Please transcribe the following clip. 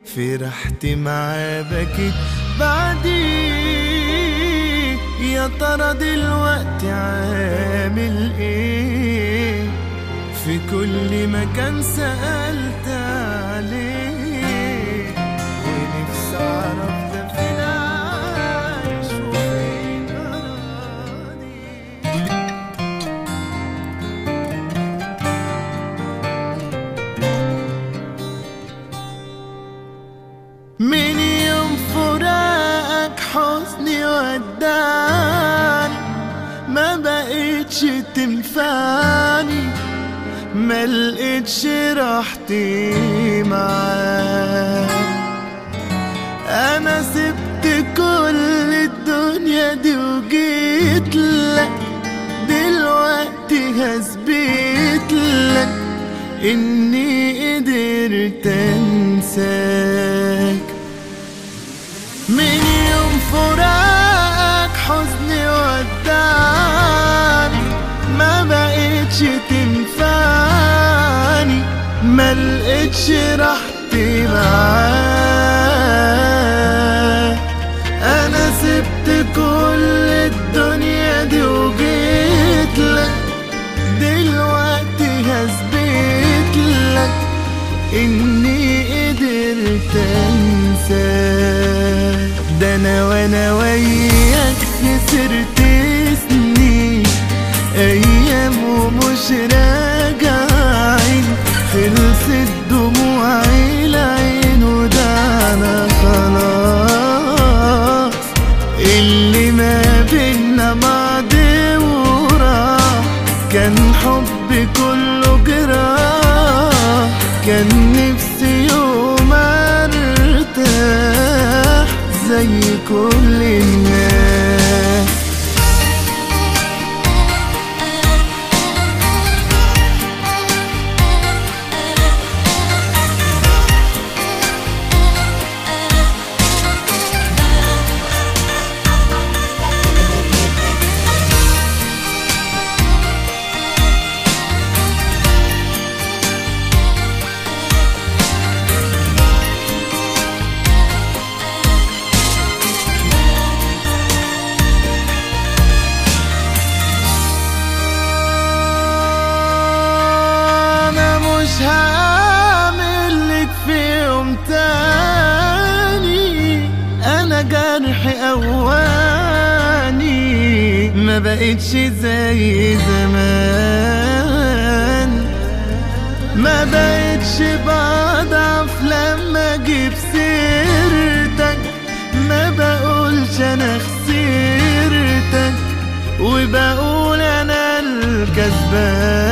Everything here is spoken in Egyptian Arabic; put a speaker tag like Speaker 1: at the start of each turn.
Speaker 1: فرحت معاه بكيت بعديه يا ترى دلوقتي عامل ايه في كل مكان سألت عليه ونفسي أعرف ده فين عايش وفين راضي من يوم فراقك حزني وداني ما بقتش تنفعني ما لقيتش راحتي معاك انا سبت كل الدنيا دي وجيت لك دلوقتي هثبت لك اني قدرت انساك من يوم فراقك حزني وداني ما بقتش تنفعني ما لقيتش راحتي معاك انا سبت كل الدنيا دي وجيت لك دلوقتي هثبت لك اني قدرت انساك ده انا وانا وياك خسرت سنين ايام ومش راجعين خلصت دموعي العين وده انا خلاص اللي ما بينا ماضي وراح كان حبي كله جراح كان نفسي يوم ارتاح زي كل الناس انا مش هعمل لك في يوم تاني انا جرحي اواني ما بقتش زي زمان ما بقتش بضعف لما اجيب سيرتك ما بقولش انا خسرتك وبقول انا الكسبان